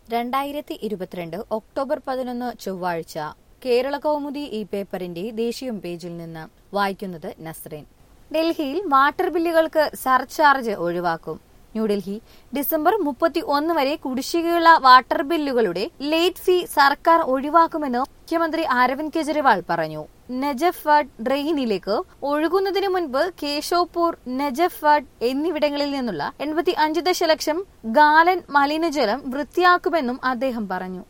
രണ്ടായിരത്തി ഇരുപത്തിരണ്ട് ഒക്ടോബർ പതിനൊന്ന് ചൊവ്വാഴ്ച കേരള കൗമുദി ഈ പേപ്പറിന്റെ ദേശീയം പേജിൽ നിന്ന് വായിക്കുന്നത് നസ്രീൻ ഡൽഹിയിൽ വാട്ടർ ബില്ലുകൾക്ക് സർചാർജ് ഒഴിവാക്കും ന്യൂഡൽഹി ഡിസംബർ മുപ്പത്തി ഒന്ന് വരെ കുടിശ്ശികയുള്ള വാട്ടർ ബില്ലുകളുടെ ലേറ്റ് ഫീ സർക്കാർ ഒഴിവാക്കുമെന്ന് മുഖ്യമന്ത്രി അരവിന്ദ് കെജ്രിവാൾ പറഞ്ഞു നജഫ്വാഡ് ഡ്രെയിനിലേക്ക് ഒഴുകുന്നതിന് മുൻപ് കേശോപൂർ നജഫ്വാഡ് എന്നിവിടങ്ങളിൽ നിന്നുള്ള എൺപത്തി അഞ്ച് ദശലക്ഷം ഗാലൻ മലിനജലം വൃത്തിയാക്കുമെന്നും അദ്ദേഹം പറഞ്ഞു